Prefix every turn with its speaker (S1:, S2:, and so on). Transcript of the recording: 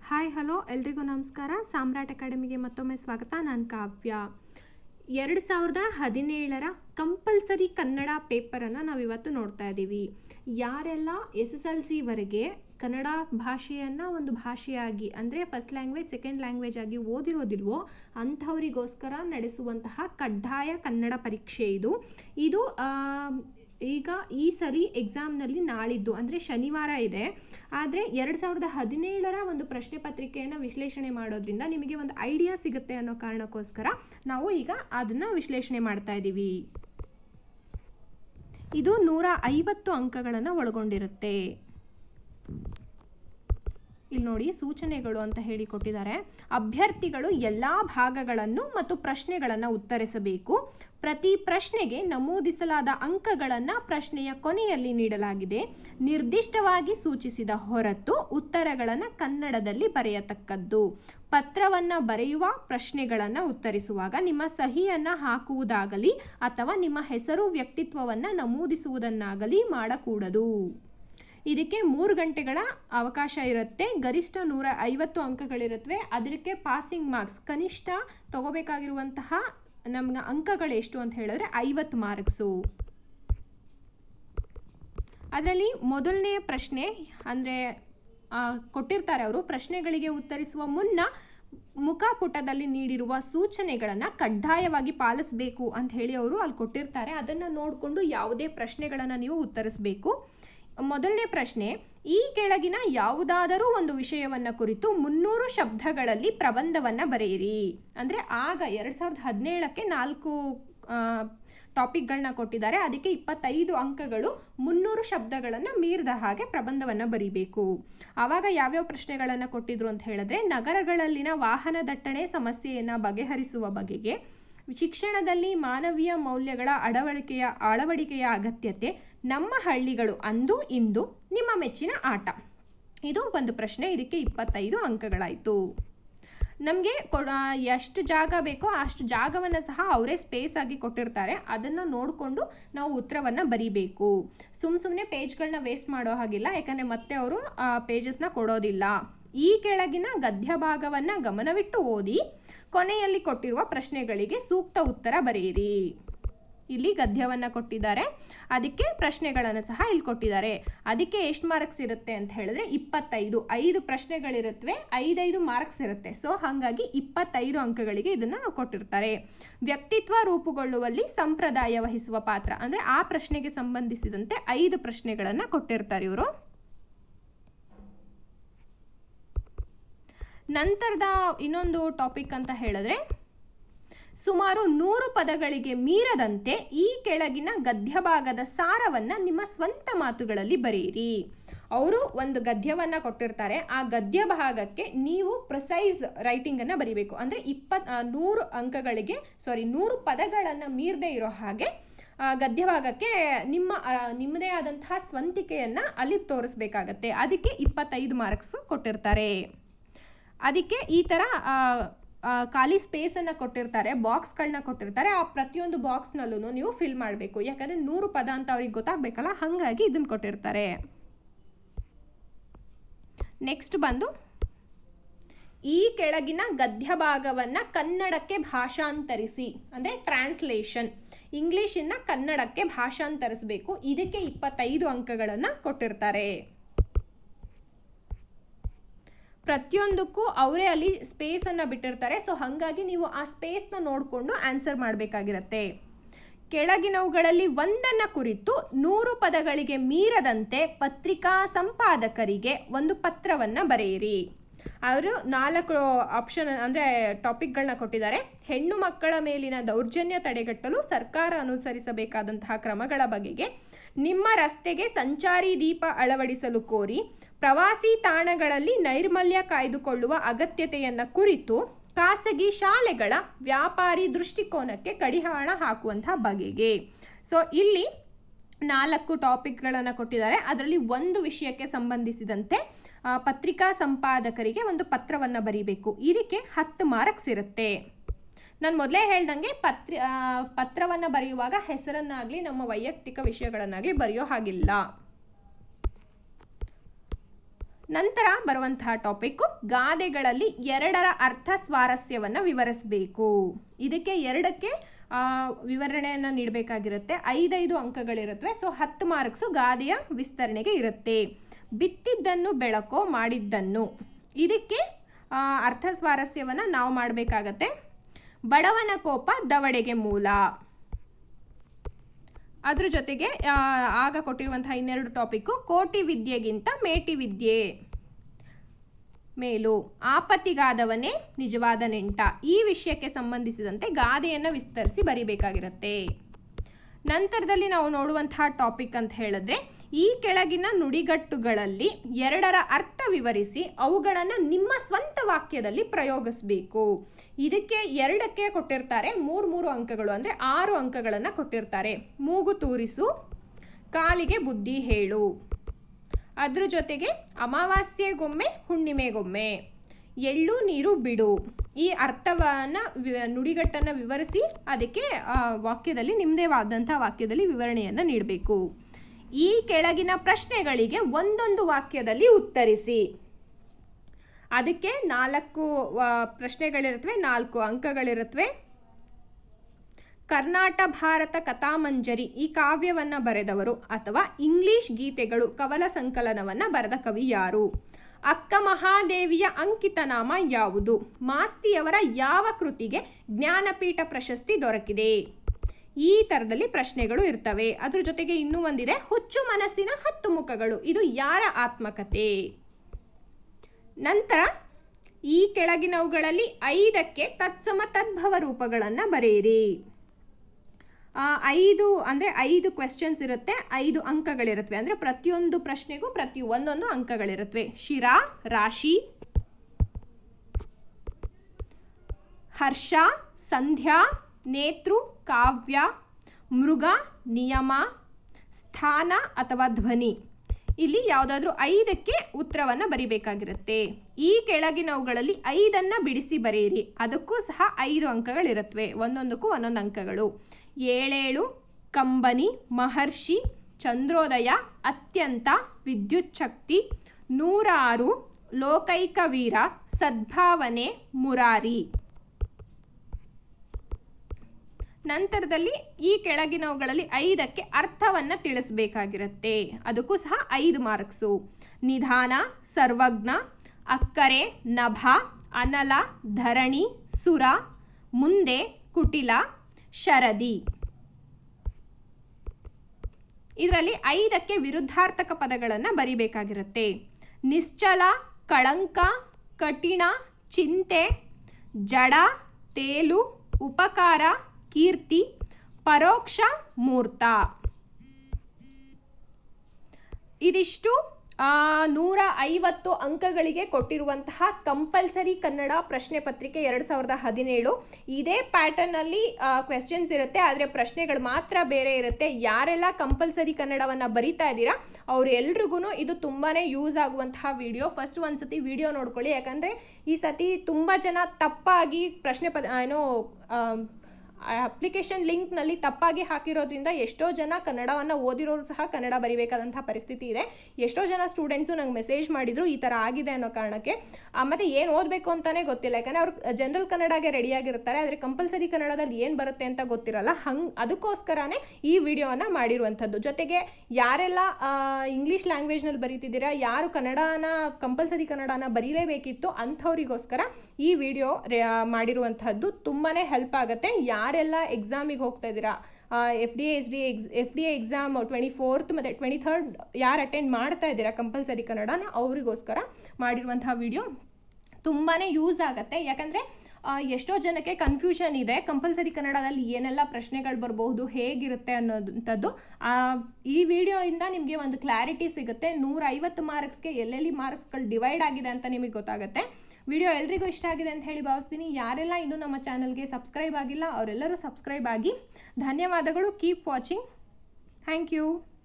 S1: hi hello ಎಲ್ರಿಗೂ ನಮಸ್ಕಾರ ಸಾಮ್ರಾಟ್ ಅಕಾಡೆಮಿಗೆ ಮತ್ತೊಮ್ಮೆ ಸ್ವಾಗತ ನಾನು ಕಾವ್ಯ ಎರಡು ಸಾವಿರದ ಹದಿನೇಳರ ಕಂಪಲ್ಸರಿ ಕನ್ನಡ ಪೇಪರನ್ನು ನಾವು ಇವತ್ತು ನೋಡ್ತಾ ಇದ್ದೀವಿ ಯಾರೆಲ್ಲ ಎಸ್ ಎಸ್ ಎಲ್ ಸಿವರೆಗೆ ಕನ್ನಡ ಭಾಷೆಯನ್ನು ಒಂದು ಭಾಷೆಯಾಗಿ ಅಂದರೆ ಫಸ್ಟ್ ಲ್ಯಾಂಗ್ವೇಜ್ ಸೆಕೆಂಡ್ ಲ್ಯಾಂಗ್ವೇಜ್ ಆಗಿ ಓದಿರೋದಿಲ್ವೋ ಅಂಥವರಿಗೋಸ್ಕರ ನಡೆಸುವಂತಹ ಕಡ್ಡಾಯ ಕನ್ನಡ ಪರೀಕ್ಷೆ ಇದು ಇದು ಆ, ಈಗ ಈ ಸರಿ ಎಕ್ಸಾಮ್ನಲ್ಲಿ ನಾಳಿದ್ದು ಅಂದರೆ ಶನಿವಾರ ಇದೆ ಆದರೆ ಎರಡು ಸಾವಿರದ ಹದಿನೇಳರ ಒಂದು ಪ್ರಶ್ನೆ ಪತ್ರಿಕೆಯನ್ನು ವಿಶ್ಲೇಷಣೆ ಮಾಡೋದ್ರಿಂದ ನಿಮಗೆ ಒಂದು ಐಡಿಯಾ ಸಿಗುತ್ತೆ ಅನ್ನೋ ಕಾರಣಕ್ಕೋಸ್ಕರ ನಾವು ಈಗ ಅದನ್ನು ವಿಶ್ಲೇಷಣೆ ಮಾಡ್ತಾ ಇದ್ದೀವಿ ಇದು ನೂರ ಐವತ್ತು ಅಂಕಗಳನ್ನು ಒಳಗೊಂಡಿರುತ್ತೆ ಇಲ್ಲಿ ನೋಡಿ ಸೂಚನೆಗಳು ಅಂತ ಹೇಳಿ ಕೊಟ್ಟಿದ್ದಾರೆ ಅಭ್ಯರ್ಥಿಗಳು ಎಲ್ಲಾ ಭಾಗಗಳನ್ನು ಮತ್ತು ಪ್ರಶ್ನೆಗಳನ್ನು ಉತ್ತರಿಸಬೇಕು ಪ್ರತಿ ಪ್ರಶ್ನೆಗೆ ನಮೂದಿಸಲಾದ ಅಂಕಗಳನ್ನು ಪ್ರಶ್ನೆಯ ಕೊನೆಯಲ್ಲಿ ನೀಡಲಾಗಿದೆ ನಿರ್ದಿಷ್ಟವಾಗಿ ಸೂಚಿಸಿದ ಹೊರತು ಉತ್ತರಗಳನ್ನು ಕನ್ನಡದಲ್ಲಿ ಬರೆಯತಕ್ಕದ್ದು ಪತ್ರವನ್ನ ಬರೆಯುವ ಪ್ರಶ್ನೆಗಳನ್ನು ಉತ್ತರಿಸುವಾಗ ನಿಮ್ಮ ಸಹಿಯನ್ನ ಹಾಕುವುದಾಗಲಿ ಅಥವಾ ನಿಮ್ಮ ಹೆಸರು ವ್ಯಕ್ತಿತ್ವವನ್ನ ನಮೂದಿಸುವುದನ್ನಾಗಲಿ ಮಾಡಕೂಡದು ಇದಕ್ಕೆ ಮೂರು ಗಂಟೆಗಳ ಅವಕಾಶ ಇರುತ್ತೆ ಗರಿಷ್ಠ ನೂರ ಐವತ್ತು ಅಂಕಗಳಿರುತ್ತವೆ ಅದಕ್ಕೆ ಪಾಸಿಂಗ್ ಮಾರ್ಕ್ಸ್ ಕನಿಷ್ಠ ತಗೋಬೇಕಾಗಿರುವಂತಹ ನಮ್ಗೆ ಅಂಕಗಳು ಎಷ್ಟು ಅಂತ ಹೇಳಿದ್ರೆ ಐವತ್ತು ಮಾರ್ಕ್ಸು ಅದರಲ್ಲಿ ಮೊದಲನೆಯ ಪ್ರಶ್ನೆ ಅಂದರೆ ಕೊಟ್ಟಿರ್ತಾರೆ ಅವರು ಪ್ರಶ್ನೆಗಳಿಗೆ ಉತ್ತರಿಸುವ ಮುನ್ನ ಮುಖಪುಟದಲ್ಲಿ ನೀಡಿರುವ ಸೂಚನೆಗಳನ್ನು ಕಡ್ಡಾಯವಾಗಿ ಪಾಲಿಸಬೇಕು ಅಂತ ಹೇಳಿ ಅವರು ಅಲ್ಲಿ ಕೊಟ್ಟಿರ್ತಾರೆ ಅದನ್ನು ನೋಡಿಕೊಂಡು ಯಾವುದೇ ಪ್ರಶ್ನೆಗಳನ್ನು ನೀವು ಉತ್ತರಿಸಬೇಕು ಮೊದಲನೇ ಪ್ರಶ್ನೆ ಈ ಕೆಳಗಿನ ಯಾವುದಾದರೂ ಒಂದು ವಿಷಯವನ್ನ ಕುರಿತು ಮುನ್ನೂರು ಶಬ್ದಗಳಲ್ಲಿ ಪ್ರಬಂಧವನ್ನ ಬರೆಯಿರಿ ಅಂದ್ರೆ ಆಗ ಎರಡ್ ಸಾವಿರದ ಹದಿನೇಳಕ್ಕೆ ನಾಲ್ಕು ಟಾಪಿಕ್ಗಳನ್ನ ಕೊಟ್ಟಿದ್ದಾರೆ ಅದಕ್ಕೆ ಇಪ್ಪತ್ತೈದು ಅಂಕಗಳು ಮುನ್ನೂರು ಶಬ್ದಗಳನ್ನ ಮೀರಿದ ಹಾಗೆ ಪ್ರಬಂಧವನ್ನ ಬರಿಬೇಕು ಆವಾಗ ಯಾವ್ಯಾವ ಪ್ರಶ್ನೆಗಳನ್ನ ಕೊಟ್ಟಿದ್ರು ಅಂತ ಹೇಳಿದ್ರೆ ನಗರಗಳಲ್ಲಿನ ವಾಹನ ದಟ್ಟಣೆ ಸಮಸ್ಯೆಯನ್ನ ಬಗೆಹರಿಸುವ ಬಗೆಗೆ ಶಿಕ್ಷಣದಲ್ಲಿ ಮಾನವೀಯ ಮೌಲ್ಯಗಳ ಅಳವಡಿಕೆಯ ಅಳವಡಿಕೆಯ ಅಗತ್ಯತೆ ನಮ್ಮ ಹಳ್ಳಿಗಳು ಅಂದು ಇಂದು ನಿಮ್ಮ ಮೆಚ್ಚಿನ ಆಟ ಇದು ಒಂದು ಪ್ರಶ್ನೆ ಇದಕ್ಕೆ ಇಪ್ಪತ್ತೈದು ಅಂಕಗಳಾಯಿತು ನಮಗೆ ಎಷ್ಟು ಜಾಗ ಬೇಕೋ ಅಷ್ಟು ಜಾಗವನ್ನು ಸಹ ಅವರೇ ಸ್ಪೇಸ್ ಆಗಿ ಕೊಟ್ಟಿರ್ತಾರೆ ಅದನ್ನು ನೋಡಿಕೊಂಡು ನಾವು ಉತ್ತರವನ್ನು ಬರಿಬೇಕು ಸುಮ್ ಸುಮ್ಮನೆ ಪೇಜ್ಗಳನ್ನ ವೇಸ್ಟ್ ಮಾಡೋ ಹಾಗಿಲ್ಲ ಯಾಕಂದರೆ ಮತ್ತೆ ಅವರು ಪೇಜಸ್ನ ಕೊಡೋದಿಲ್ಲ ಈ ಕೆಳಗಿನ ಗದ್ಯ ಭಾಗವನ್ನು ಗಮನವಿಟ್ಟು ಓದಿ ಕೊನೆಯಲ್ಲಿ ಕೊಟ್ಟಿರುವ ಪ್ರಶ್ನೆಗಳಿಗೆ ಸೂಕ್ತ ಉತ್ತರ ಬರೆಯಿರಿ ಇಲ್ಲಿ ಗದ್ಯವನ್ನ ಕೊಟ್ಟಿದ್ದಾರೆ ಅದಕ್ಕೆ ಪ್ರಶ್ನೆಗಳನ್ನು ಸಹ ಇಲ್ಲಿ ಕೊಟ್ಟಿದ್ದಾರೆ ಅದಕ್ಕೆ ಎಷ್ಟು ಮಾರ್ಕ್ಸ್ ಇರುತ್ತೆ ಅಂತ ಹೇಳಿದ್ರೆ ಇಪ್ಪತ್ತೈದು ಐದು ಪ್ರಶ್ನೆಗಳಿರುತ್ತವೆ ಐದೈದು ಮಾರ್ಕ್ಸ್ ಇರುತ್ತೆ ಸೊ ಹಾಗಾಗಿ ಇಪ್ಪತ್ತೈದು ಅಂಕಗಳಿಗೆ ಇದನ್ನ ನಾವು ಕೊಟ್ಟಿರ್ತಾರೆ ವ್ಯಕ್ತಿತ್ವ ರೂಪುಗೊಳ್ಳುವಲ್ಲಿ ಸಂಪ್ರದಾಯ ವಹಿಸುವ ಪಾತ್ರ ಅಂದ್ರೆ ಆ ಪ್ರಶ್ನೆಗೆ ಸಂಬಂಧಿಸಿದಂತೆ ಐದು ಪ್ರಶ್ನೆಗಳನ್ನ ಕೊಟ್ಟಿರ್ತಾರೆ ಇವರು ನಂತರದ ಇನ್ನೊಂದು ಟಾಪಿಕ್ ಅಂತ ಹೇಳಿದ್ರೆ ಸುಮಾರು ನೂರು ಪದಗಳಿಗೆ ಮೀರದಂತೆ ಈ ಕೆಳಗಿನ ಗದ್ಯ ಭಾಗದ ಸಾರವನ್ನ ನಿಮ್ಮ ಸ್ವಂತ ಮಾತುಗಳಲ್ಲಿ ಬರೆಯಿರಿ ಅವರು ಒಂದು ಗದ್ಯವನ್ನ ಕೊಟ್ಟಿರ್ತಾರೆ ಆ ಗದ್ಯ ಭಾಗಕ್ಕೆ ನೀವು ಪ್ರೊಸೈಸ್ ರೈಟಿಂಗ್ ಅನ್ನ ಬರಿಬೇಕು ಅಂದ್ರೆ ಇಪ್ಪತ್ ನೂರು ಅಂಕಗಳಿಗೆ ಸಾರಿ ನೂರು ಪದಗಳನ್ನ ಮೀರದೆ ಇರೋ ಹಾಗೆ ಗದ್ಯ ಭಾಗಕ್ಕೆ ನಿಮ್ಮ ನಿಮ್ಮದೇ ಆದಂತಹ ಸ್ವಂತಿಕೆಯನ್ನ ಅಲ್ಲಿ ತೋರಿಸ್ಬೇಕಾಗತ್ತೆ ಅದಕ್ಕೆ ಇಪ್ಪತ್ತೈದು ಮಾರ್ಕ್ಸ್ ಕೊಟ್ಟಿರ್ತಾರೆ ಅದಕ್ಕೆ ಈ ತರ ಖಾಲಿ ಸ್ಪೇಸ್ ಅನ್ನ ಕೊಟ್ಟಿರ್ತಾರೆ ಬಾಕ್ಸ್ಗಳನ್ನ ಕೊಟ್ಟಿರ್ತಾರೆ ಆ ಪ್ರತಿಯೊಂದು ಬಾಕ್ಸ್ನಲ್ಲೂ ನೀವು ಫಿಲ್ ಮಾಡಬೇಕು ಯಾಕಂದ್ರೆ ನೂರು ಪದ ಅಂತ ಅವ್ರಿಗೆ ಗೊತ್ತಾಗ್ಬೇಕಲ್ಲ ಹಾಗಾಗಿ ಇದನ್ನ ಕೊಟ್ಟಿರ್ತಾರೆ ನೆಕ್ಸ್ಟ್ ಬಂದು ಈ ಕೆಳಗಿನ ಗದ್ಯ ಭಾಗವನ್ನ ಕನ್ನಡಕ್ಕೆ ಭಾಷಾಂತರಿಸಿ ಅಂದ್ರೆ ಟ್ರಾನ್ಸ್ಲೇಷನ್ ಇಂಗ್ಲಿಷಿಂದ ಕನ್ನಡಕ್ಕೆ ಭಾಷಾಂತರಿಸಬೇಕು ಇದಕ್ಕೆ ಇಪ್ಪತ್ತೈದು ಅಂಕಗಳನ್ನ ಕೊಟ್ಟಿರ್ತಾರೆ ಪ್ರತಿಯೊಂದಕ್ಕೂ ಅವರೇ ಅಲ್ಲಿ ಸ್ಪೇಸ್ ಅನ್ನ ಬಿಟ್ಟಿರ್ತಾರೆ ಸೊ ಹಾಗಾಗಿ ನೀವು ಆ ಸ್ಪೇಸ್ನ ನೋಡಿಕೊಂಡು ಆನ್ಸರ್ ಮಾಡಬೇಕಾಗಿರತ್ತೆ ಕೆಳಗಿನವುಗಳಲ್ಲಿ ಒಂದನ್ನ ಕುರಿತು ನೂರು ಪದಗಳಿಗೆ ಮೀರದಂತೆ ಪತ್ರಿಕಾ ಸಂಪಾದಕರಿಗೆ ಒಂದು ಪತ್ರವನ್ನ ಬರೆಯಿರಿ ಅವರು ನಾಲ್ಕು ಆಪ್ಷನ್ ಅಂದ್ರೆ ಟಾಪಿಕ್ಗಳನ್ನ ಕೊಟ್ಟಿದ್ದಾರೆ ಹೆಣ್ಣು ಮಕ್ಕಳ ಮೇಲಿನ ದೌರ್ಜನ್ಯ ತಡೆಗಟ್ಟಲು ಸರ್ಕಾರ ಅನುಸರಿಸಬೇಕಾದಂತಹ ಕ್ರಮಗಳ ಬಗೆಗೆ ನಿಮ್ಮ ರಸ್ತೆಗೆ ಸಂಚಾರಿ ದೀಪ ಅಳವಡಿಸಲು ಕೋರಿ ಪ್ರವಾಸಿ ತಾಣಗಳಲ್ಲಿ ನೈರ್ಮಲ್ಯ ಕಾಯ್ದುಕೊಳ್ಳುವ ಅಗತ್ಯತೆಯನ್ನ ಕುರಿತು ಖಾಸಗಿ ಶಾಲೆಗಳ ವ್ಯಾಪಾರಿ ದೃಷ್ಟಿಕೋನಕ್ಕೆ ಕಡಿವಾಣ ಹಾಕುವಂತಹ ಬಗೆಗೆ ಸೊ ಇಲ್ಲಿ ನಾಲ್ಕು ಟಾಪಿಕ್ಗಳನ್ನು ಕೊಟ್ಟಿದ್ದಾರೆ ಅದರಲ್ಲಿ ಒಂದು ವಿಷಯಕ್ಕೆ ಸಂಬಂಧಿಸಿದಂತೆ ಪತ್ರಿಕಾ ಸಂಪಾದಕರಿಗೆ ಒಂದು ಪತ್ರವನ್ನ ಬರೀಬೇಕು ಇದಕ್ಕೆ ಹತ್ತು ಮಾರ್ಕ್ಸ್ ಇರುತ್ತೆ ನಾನು ಮೊದಲೇ ಹೇಳ್ದಂಗೆ ಪತ್ರ ಪತ್ರವನ್ನ ಬರೆಯುವಾಗ ಹೆಸರನ್ನಾಗ್ಲಿ ನಮ್ಮ ವೈಯಕ್ತಿಕ ವಿಷಯಗಳನ್ನಾಗ್ಲಿ ಬರೆಯೋ ಹಾಗಿಲ್ಲ ನಂತರ ಬರುವಂತಹ ಟಾಪಿಕ್ ಗಾದೆಗಳಲ್ಲಿ ಎರಡರ ಅರ್ಥ ಸ್ವಾರಸ್ಯವನ್ನ ವಿವರಿಸಬೇಕು ಇದಕ್ಕೆ ಎರಡಕ್ಕೆ ಆ, ವಿವರಣೆಯನ್ನ ನೀಡಬೇಕಾಗಿರುತ್ತೆ ಐದೈದು ಅಂಕಗಳಿರುತ್ತವೆ ಸೊ ಹತ್ತು ಮಾರ್ಕ್ಸು ಗಾದೆಯ ವಿಸ್ತರಣೆಗೆ ಇರುತ್ತೆ ಬಿತ್ತಿದ್ದನ್ನು ಬೆಳಕೋ ಮಾಡಿದ್ದನ್ನು ಇದಕ್ಕೆ ಆ, ಅರ್ಥ ಸ್ವಾರಸ್ಯವನ್ನ ನಾವು ಮಾಡಬೇಕಾಗತ್ತೆ ಬಡವನ ಕೋಪ ದವಡೆಗೆ ಮೂಲ ಅದ್ರ ಜೊತೆಗೆ ಆ, ಆಗ ಕೊಟ್ಟಿರುವಂತಹ ಇನ್ನೆರಡು ಟಾಪಿಕ್ಕು ಕೋಟಿ ವಿದ್ಯೆಗಿಂತ ಮೇಟಿ ವಿದ್ಯೆ ಮೇಲು ಆಪತ್ತಿಗಾದವನೇ ನಿಜವಾದ ನೆಂಟ ಈ ವಿಷಯಕ್ಕೆ ಸಂಬಂಧಿಸಿದಂತೆ ಗಾದೆಯನ್ನು ವಿಸ್ತರಿಸಿ ಬರಿಬೇಕಾಗಿರುತ್ತೆ ನಂತರದಲ್ಲಿ ನಾವು ನೋಡುವಂತಹ ಟಾಪಿಕ್ ಅಂತ ಹೇಳಿದ್ರೆ ಈ ಕೆಳಗಿನ ನುಡಿಗಟ್ಟುಗಳಲ್ಲಿ ಎರಡರ ಅರ್ಥ ವಿವರಿಸಿ ಅವುಗಳನ್ನು ನಿಮ್ಮ ಸ್ವಂತ ವಾಕ್ಯದಲ್ಲಿ ಪ್ರಯೋಗಿಸಬೇಕು ಇದಕ್ಕೆ ಎರಡಕ್ಕೆ ಕೊಟ್ಟಿರ್ತಾರೆ ಮೂರು ಮೂರು ಅಂಕಗಳು ಅಂದ್ರೆ ಆರು ಅಂಕಗಳನ್ನ ಕೊಟ್ಟಿರ್ತಾರೆ ಮೂಗು ತೂರಿಸು ಕಾಲಿಗೆ ಬುದ್ಧಿ ಹೇಳು ಅದ್ರ ಜೊತೆಗೆ ಅಮಾವಾಸ್ಯೆಗೊಮ್ಮೆ ಹುಣ್ಣಿಮೆಗೊಮ್ಮೆ ಎಳ್ಳು ನೀರು ಬಿಡು ಈ ಅರ್ಥವನ್ನ ವಿ- ನುಡಿಗಟ್ಟನ್ನ ವಿವರಿಸಿ ಅದಕ್ಕೆ ಆ, ವಾಕ್ಯದಲ್ಲಿ ನಿಮ್ಮದೇ ಆದಂತಹ ವಾಕ್ಯದಲ್ಲಿ ವಿವರಣೆಯನ್ನ ನೀಡಬೇಕು ಈ ಕೆಳಗಿನ ಪ್ರಶ್ನೆಗಳಿಗೆ ಒಂದೊಂದು ವಾಕ್ಯದಲ್ಲಿ ಉತ್ತರಿಸಿ ಅದಕ್ಕೆ ನಾಲ್ಕು ಆ, ಪ್ರಶ್ನೆಗಳಿರುತ್ತವೆ ನಾಲ್ಕು ಅಂಕಗಳಿರುತ್ತವೆ ಕರ್ನಾಟ ಭಾರತ ಕಥಾಮಂಜರಿ ಈ ಕಾವ್ಯವನ್ನ ಬರೆದವರು ಅಥವಾ ಇಂಗ್ಲಿಷ್ ಗೀತೆಗಳು ಕವನ ಸಂಕಲನವನ್ನ ಬರೆದ ಕವಿ ಯಾರು ಅಕ್ಕ ಮಹಾದೇವಿಯ ಅಂಕಿತ ನಾಮ ಯಾವುದು ಮಾಸ್ತಿಯವರ ಯಾವ ಕೃತಿಗೆ ಜ್ಞಾನಪೀಠ ಪ್ರಶಸ್ತಿ ದೊರಕಿದೆ ಈ ತರದಲ್ಲಿ ಪ್ರಶ್ನೆಗಳು ಇರ್ತವೆ ಅದ್ರ ಜೊತೆಗೆ ಇನ್ನೂ ಒಂದಿದೆ ಹುಚ್ಚು ಮನಸ್ಸಿನ ಹತ್ತು ಮುಖಗಳು ಇದು ಯಾರ ಆತ್ಮಕತೆ ನಂತರ ಈ ಕೆಳಗಿನವುಗಳಲ್ಲಿ ಐದಕ್ಕೆ ತತ್ಸಮ ತದ್ಭವ ರೂಪಗಳನ್ನ ಬರೆಯಿರಿ ಆ, ಐದು ಅಂದ್ರೆ ಐದು ಕ್ವೆಶ್ಚನ್ಸ್ ಇರುತ್ತೆ ಐದು ಅಂಕಗಳಿರುತ್ತವೆ ಅಂದ್ರೆ ಪ್ರತಿಯೊಂದು ಪ್ರಶ್ನೆಗೂ ಪ್ರತಿ ಒಂದೊಂದು ಅಂಕಗಳಿರುತ್ತವೆ ಶಿರಾ ರಾಶಿ ಹರ್ಷ ಸಂಧ್ಯಾ ನೇತೃ ಕಾವ್ಯ ಮೃಗ ನಿಯಮ ಸ್ಥಾನ ಅಥವಾ ಧ್ವನಿ ಇಲ್ಲಿ ಯಾವುದಾದ್ರೂ ಐದಕ್ಕೆ ಉತ್ತರವನ್ನ ಬರಿಬೇಕಾಗಿರುತ್ತೆ ಈ ಕೆಳಗಿನವುಗಳಲ್ಲಿ ಐದನ್ನ ಬಿಡಿಸಿ ಬರೆಯಿರಿ ಅದಕ್ಕೂ ಸಹ ಐದು ಅಂಕಗಳಿರುತ್ತವೆ ಒಂದೊಂದಕ್ಕೂ ಒಂದೊಂದು ಅಂಕಗಳು ಏಳೇಳು ಕಂಬನಿ ಮಹರ್ಷಿ ಚಂದ್ರೋದಯ ಅತ್ಯಂತ ವಿದ್ಯುತ್ ಶಕ್ತಿ ನೂರಾರು ಲೋಕೈಕ ವೀರ ಸದ್ಭಾವನೆ ಮುರಾರಿ ನಂತರದಲ್ಲಿ ಈ ಕೆಳಗಿನವುಗಳಲ್ಲಿ ಐದಕ್ಕೆ ಅರ್ಥವನ್ನ ತಿಳಿಸ್ಬೇಕಾಗಿರುತ್ತೆ ಅದಕ್ಕೂ ಸಹ ಐದು ಮಾರ್ಕ್ಸು ನಿಧಾನ ಸರ್ವಜ್ಞ ಅಕ್ಕರೆ ನಭ ಅನಲ ಧರಣಿ ಸುರ ಮುಂದೆ ಕುಟಿಲ ಶರದಿ ಇದರಲ್ಲಿ ಐದಕ್ಕೆ ವಿರುದ್ಧಾರ್ಥಕ ಪದಗಳನ್ನ ಬರಿಬೇಕಾಗಿರುತ್ತೆ ನಿಶ್ಚಲ ಕಳಂಕ ಕಠಿಣ ಚಿಂತೆ ಜಡ ತೇಲು ಉಪಕಾರ ಕೀರ್ತಿ ಪರೋಕ್ಷ ಮೂರ್ತ ಇದಿಷ್ಟು ಆ, ನೂರ ಐವತ್ತು ಅಂಕಗಳಿಗೆ ಕೊಟ್ಟಿರುವಂತಹ ಕಂಪಲ್ಸರಿ ಕನ್ನಡ ಪ್ರಶ್ನೆ ಪತ್ರಿಕೆ ಎರಡ್ ಸಾವಿರದ ಹದಿನೇಳು ಇದೇ ಪ್ಯಾಟರ್ನ್ ಅಲ್ಲಿ ಕ್ವೆಶ್ಚನ್ಸ್ ಇರುತ್ತೆ ಆದ್ರೆ ಪ್ರಶ್ನೆಗಳು ಮಾತ್ರ ಬೇರೆ ಇರುತ್ತೆ ಯಾರೆಲ್ಲ ಕಂಪಲ್ಸರಿ ಕನ್ನಡವನ್ನ ಬರಿತಾ ಇದ್ದೀರಾ ಅವ್ರು ಎಲ್ರಿಗೂ ಇದು ತುಂಬಾನೇ ಯೂಸ್ ಆಗುವಂತಹ ವಿಡಿಯೋ ಫಸ್ಟ್ ಒಂದ್ಸತಿ ವಿಡಿಯೋ ನೋಡ್ಕೊಳ್ಳಿ ಯಾಕಂದ್ರೆ ಈ ಸತಿ ತುಂಬಾ ಜನ ತಪ್ಪಾಗಿ ಪ್ರಶ್ನೆ ಪದ ಆ, ಏನೋ ಅಪ್ಲಿಕೇಶನ್ ಲಿಂಕ್ ನಲ್ಲಿ ತಪ್ಪಾಗಿ ಹಾಕಿರೋದ್ರಿಂದ ಎಷ್ಟೋ ಜನ ಕನ್ನಡವನ್ನ ಓದಿರೋರು ಸಹ ಕನ್ನಡ ಬರಿಬೇಕಾದಂತಹ ಪರಿಸ್ಥಿತಿ ಇದೆ ಎಷ್ಟೋ ಜನ ಸ್ಟೂಡೆಂಟ್ಸು ನಂಗೆ ಮೆಸೇಜ್ ಮಾಡಿದ್ರು ಈ ತರ ಆಗಿದೆ ಅನ್ನೋ ಕಾರಣಕ್ಕೆ ಆ, ಮತ್ತೆ ಏನ್ ಓದ್ಬೇಕು ಅಂತಾನೆ ಗೊತ್ತಿಲ್ಲ ಯಾಕಂದ್ರೆ ಅವ್ರು ಜನರಲ್ ಕನ್ನಡಗೆ ರೆಡಿ ಆಗಿರ್ತಾರೆ ಆದ್ರೆ ಕಂಪಲ್ಸರಿ ಕನ್ನಡದಲ್ಲಿ ಏನ್ ಬರುತ್ತೆ ಅಂತ ಗೊತ್ತಿರಲ್ಲ ಹಂಗ್ ಅದಕ್ಕೋಸ್ಕರನೇ ಈ ವಿಡಿಯೋವನ್ನ ಮಾಡಿರುವಂಥದ್ದು ಜೊತೆಗೆ ಯಾರೆಲ್ಲ ಇಂಗ್ಲಿಷ್ ಲ್ಯಾಂಗ್ವೇಜ್ ನಲ್ಲಿ ಬರೀತಿದ್ದೀರಾ ಯಾರು ಕನ್ನಡನ ಕಂಪಲ್ಸರಿ ಕನ್ನಡನ ಬರೀಲೇಬೇಕಿತ್ತು ಅಂಥವ್ರಿಗೋಸ್ಕರ ಈ ವಿಡಿಯೋ ಮಾಡಿರುವಂತಹದ್ದು ತುಂಬಾನೇ ಹೆಲ್ಪ್ ಆಗುತ್ತೆ ಯಾರೆಲ್ಲ ಎಕ್ಸಾಮಿಗೆ ಹೋಗ್ತಾ ಇದ್ದೀರಾ F D S D X F D A exam twenty fourth ಮತ್ತು ಟ್ವೆಂಟಿ ಥರ್ಡ್ ಯಾರು ಅಟೆಂಡ್ ಮಾಡ್ತಾ ಇದ್ದೀರಾ ಕಂಪಲ್ಸರಿ ಕನ್ನಡನ ಅವರಿಗೋಸ್ಕರ ಮಾಡಿರುವಂತಹ ವಿಡಿಯೋ ತುಂಬಾನೇ ಯೂಸ್ ಆಗತ್ತೆ ಯಾಕಂದ್ರೆ ಆ, ಎಷ್ಟೋ ಜನಕ್ಕೆ ಕನ್ಫ್ಯೂಷನ್ ಇದೆ ಕಂಪಲ್ಸರಿ ಕನ್ನಡದಲ್ಲಿ ಏನೆಲ್ಲ ಪ್ರಶ್ನೆಗಳು ಬರಬಹುದು ಹೇಗಿರುತ್ತೆ ಅನ್ನೋದಂಥದ್ದು ಆ, ಈ ವಿಡಿಯೋಯಿಂದ ನಿಮಗೆ ಒಂದು ಕ್ಲಾರಿಟಿ ಸಿಗುತ್ತೆ ನೂರ ಐವತ್ತು ಮಾರ್ಕ್ಸ್ಗೆ ಎಲ್ಲೆಲ್ಲಿ ಮಾರ್ಕ್ಸ್ಗಳು ಡಿವೈಡ್ ಆಗಿದೆ ಅಂತ ನಿಮಗೆ ಗೊತ್ತಾಗುತ್ತೆ ವಿಡಿಯೋ ಎಲ್ರಿಗೂ ಇಷ್ಟ ಆಗಿದೆ ಅಂತ ಹೇಳಿ ಭಾವಿಸ್ತೀನಿ ಯಾರೆಲ್ಲ ಇನ್ನೂ ನಮ್ಮ ಚಾನಲ್ಗೆ ಸಬ್ಸ್ಕ್ರೈಬ್ ಆಗಿಲ್ಲ ಅವರೆಲ್ಲರೂ ಸಬ್ಸ್ಕ್ರೈಬ್ ಆಗಿ ಧನ್ಯವಾದಗಳು ಕೀಪ್ ವಾಚಿಂಗ್ ಥ್ಯಾಂಕ್ ಯು